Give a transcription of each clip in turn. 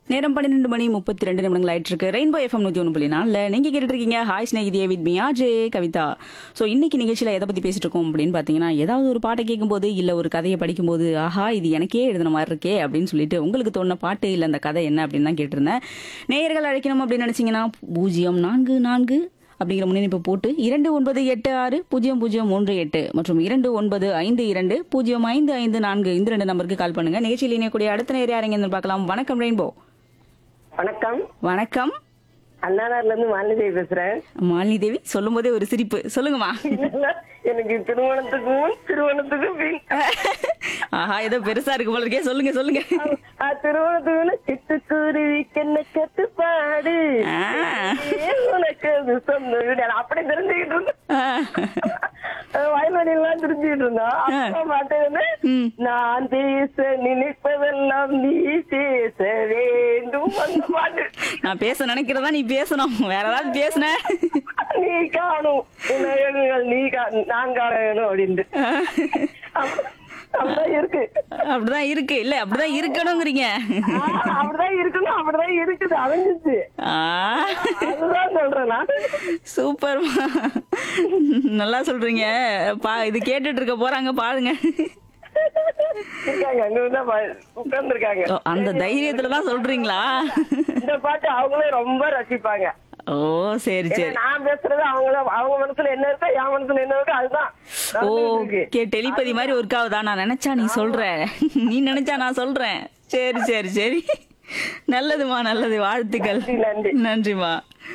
நேரம் பன்னிரெண்டு மணி முப்பத்தி ரெண்டு நிமிடங்கள் ஆயிட்டு இருக்கு ரெயின்போ எஃப்எம் நூத்தி ஒன்று புள்ளி நாலில் நீங்க கேட்டுட்டு இருக்கீங்க ஹாய் ஸ்நேகிதியே with Mia J Kavitha so இன்னைக்கு நிகழ்ச்சியில எதை பத்தி பேசிட்டு இருக்கோம் அப்படின்னு பாத்தீங்கன்னா ஏதாவது ஒரு பாட்டை கேட்கும்போது இல்ல ஒரு கதையை படிக்கும்போது ஆஹா இது எனக்கே எழுதின மாதிரி இருக்கே அப்படின்னு சொல்லிட்டு உங்களுக்கு தோணுன பாட்டு இல்ல அந்த கதை என்ன அப்படின்னு தான் கேட்டிருந்தேன் நேயர்கள் அழைக்கணும் அப்படின்னு நினைச்சீங்கன்னா பூஜ்ஜியம் நான்கு நான்கு அப்படிங்கிற முன்னணிப்பு போட்டு இரண்டு ஒன்பது எட்டு ஆறு பூஜ்ஜியம் பூஜ்ஜியம் மூன்று எட்டு மற்றும் இரண்டு ஒன்பது ஐந்து இரண்டு பூஜ்ஜியம் ஐந்து ஐந்து நான்கு இந்த ரெண்டு நம்பருக்கு கால் பண்ணுங்க நிகழ்ச்சியில் இணையக்கூடிய அடுத்த நேரம் யாருங்க பார்க்கலாம் வணக்கம் ரெயின்போ வணக்கம் வணக்கம் அண்ணாநகர்ல இருந்து மாலிதேவி பேசுறேன் மாலினி தேவி சொல்லும் போதே ஒரு சிரிப்பு சொல்லுங்கம்மா இல்ல, எனக்கு திருமணத்துக்கும் திருமணத்துக்கும் பின் ஆஹா ஏதோ பெருசா இருக்கு போல இருக்கே சொல்லுங்க சொல்லுங்க ஆ, திருமணத்துக்கு சிட்டுக்குருவி கண்ண கட்டுப்பாடு ஆ. ஏன் உனக்கு அது சொந்த வீடு நான் அப்படி தெரிஞ்சுக்கிட்டு இருந்தேன் ஆ, வயல்வெளி எல்லாம் தெரிஞ்சுக்கிட்டு இருந்தோம் அப்பா பாட்டு வந்து ம். நான் பேச நினைப்பதெல்லாம் நீ பேச வேண்டும் அந்த பாட்டு நான் பேச நினைக்கிறதா நீ பேசணும் வேற ஏதாவது பேசுன நீ காணும் உலகங்கள் நீ கா நான் காண வேணும் அப்படின்ட்டு அப்ப- அப்படிதான் இருக்கு அப்படிதான் இருக்கு இல்ல அப்படிதான் இருக்கணுங்கிறீங்க ஆ, அப்படிதான் இருக்கணும் அப்படிதான் இருக்குது அமைஞ்சிச்சு ஆ, அதுதான் சொல்றேன் நான் சூப்பர்மா நல்லா சொல்றீங்க பா இது கேட்டுட்டு இருக்க போறாங்க பாருங்க இருக்காங்க அங்க வந்து உட்கார்ந்து இருக்காங்க ஓ, அந்த தைரியத்துல தான் சொல்றீங்களா இந்த பாட்டு அவங்களே ரொம்ப ரசிப்பாங்க ஓ சரி ஏன்னா சரி நான் பேசுறது அவங்கள அவங்க மனசுல என்ன இருக்கோ என் மனசுல என்ன இருக்கோ அதுதான் ஓ நடந்துட்டு இருக்கு. கே டெலிபதி மாதிரி ஒர்க் ஆகுதா நான் நினைச்சா நீ சொல்ற நீ நினைச்சா நான் சொல்றேன் சரி சரி சரி நல்லதுமா நல்லது வாழ்த்துக்கள் நன்றி, நன்றி. நன்றிமா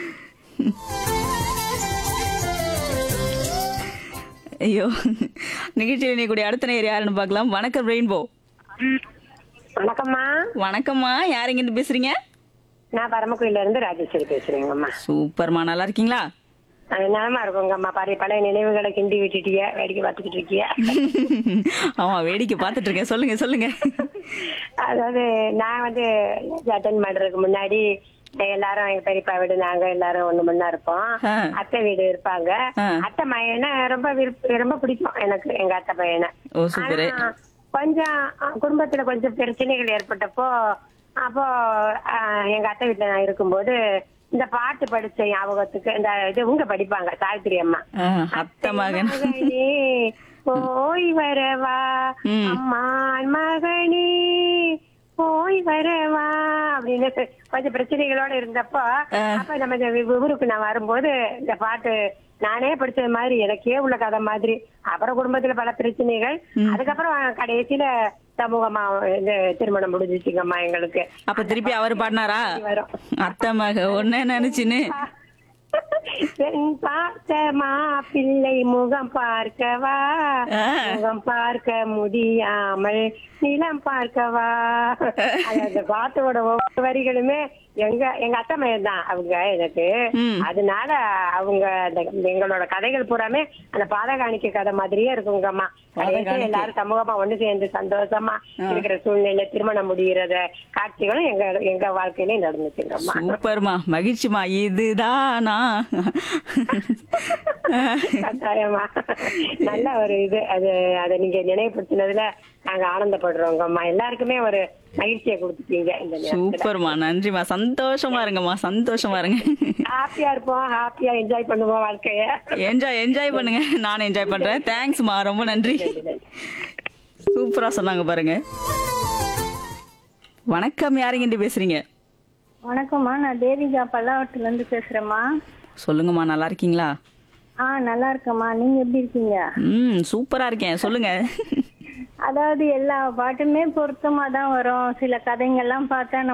ஐயோ நிகழ்ச்சியில் இணையக்கூடிய அடுத்த நேர் யாருன்னு பார்க்கலாம் வணக்கம் ரெயின்போ வணக்கம்மா வணக்கம்மா யாருங்க இருந்து பேசுறீங்க நான் பரமக்குடியில இருந்து ராஜேஸ்வரி பேசுறேங்கம்மா சூப்பர்மா நல்லா இருக்கீங்களா அது நலமா இருக்குங்கம்மா பழைய பழைய நினைவுகளை கிண்டி விட்டுட்டிய வேடிக்கை பார்த்துக்கிட்டு இருக்கிய ஆமா வேடிக்கை பார்த்துட்டு இருக்கேன் சொல்லுங்க சொல்லுங்க அதாவது நான் வந்து அட்டன் பண்றதுக்கு முன்னாடி எல்லாரும் எங்க பெரியப்பா வீடு நாங்க எல்லாரும் ஒண்ணு மண்ணா இருப்போம் ஆ. அத்தை வீடு இருப்பாங்க ஆ. அத்தை பையனை ரொம்ப விருப்ப ரொம்ப பிடிக்கும் எனக்கு எங்க அத்தை பையனை ஓ சூப்பரு ஆனா, கொஞ்சம் அஹ், குடும்பத்துல கொஞ்சம் பிரச்சனைகள் ஏற்பட்டப்போ அப்போ அஹ், எங்க அத்தை வீட்டுல நான் இருக்கும்போது இந்த பாட்டு படிச்ச ஞாபகத்துக்கு இந்த இது உங்க படிப்பாங்க சாவித்திரி அம்மா ஆ, அத்தை மகன் மகனே போய் வரவா ம். அம்மான் மகனே போய் வரவா அப்படின்னு கொஞ்சம் பிரச்சனைகளோட இருந்தப்போ ஆ. அப்ப நம்ம இந்த வி- ஊருக்கு நான் வரும்போது இந்த பாட்டு நானே படிச்சது மாதிரி எனக்கே உள்ள கதை மாதிரி அப்புறம் குடும்பத்துல பல பிரச்சனைகள் அதுக்கப்புறம் கடைசியில சமூகமா இந்த திருமணம் முடிஞ்சிச்சுங்கம்மா எங்களுக்கு அப்ப திருப்பி அவர் பாடினாரா வரும் அத்தை மக ஒன்ன நினைச்சுன்னு பெண் பார்த்த மாப்பிள்ளை முகம் பார்க்கவா ஆ. முகம் பார்க்க முடியாமல் நிலம் பார்க்கவா அது அந்த பாட்டோட ஒவ்வொரு வரிகளுமே எங்க எங்க அத்தை மகன் தான் அவங்க எனக்கு ம். அதனால அவங்க அந்த எங்களோட கதைகள் பூராமே அந்த பாதகாணிக்க கதை மாதிரியே இருக்குங்கம்மா கடைசியா பாதகாணிக்கை. எல்லாரும் சமூகமா ஒண்ணு சேர்ந்து சந்தோஷமா இருக்கிற சூழ்நிலை திருமணம் முடிகிறத காட்சிகளும் எங்க எங்க வாழ்க்கையிலே நடந்துச்சுங்கம்மா சூப்பர்மா மகிழ்ச்சிமா இதுதானா கட்டாயமா நல்ல ஒரு இது அது அதை நீங்க நினைவுபடுத்தினதுல நாங்க ஆனந்தப்படுறோங்கம்மா எல்லாருக்குமே ஒரு மகிழ்ச்சியை கொடுத்துட்டீங்க இந்த நேரத்துல சூப்பர்மா நன்றிமா சந்தோஷமா இருங்கம்மா சந்தோஷமா இருங்க ஹாப்பியா இருப்போம் ஹாப்பியா என்ஜாய் பண்ணுவோம் வாழ்க்கைய என்ஜாய் என்ஜாய் பண்ணுங்க நானும் என்ஜாய் பண்றேன் தேங்க்ஸ்மா ரொம்ப நன்றி சூப்பரா சொன்னாங்க பாருங்க வணக்கம் யாருங்க பேசுறீங்க வணக்கம்மா நான் தேவிகா பல்லாவரத்துல இருந்து பேசுறேம்மா சொல்லுங்கம்மா நல்லா இருக்கீங்களா ஆ நல்லா இருக்கேம்மா நீங்க எப்படி இருக்கீங்க ம் சூப்பரா இருக்கேன் சொல்லுங்க அதாவது எல்லா பாட்டுமே பொருத்தமா தான் வரும் சில கதைங்கள்லாம் பார்த்தா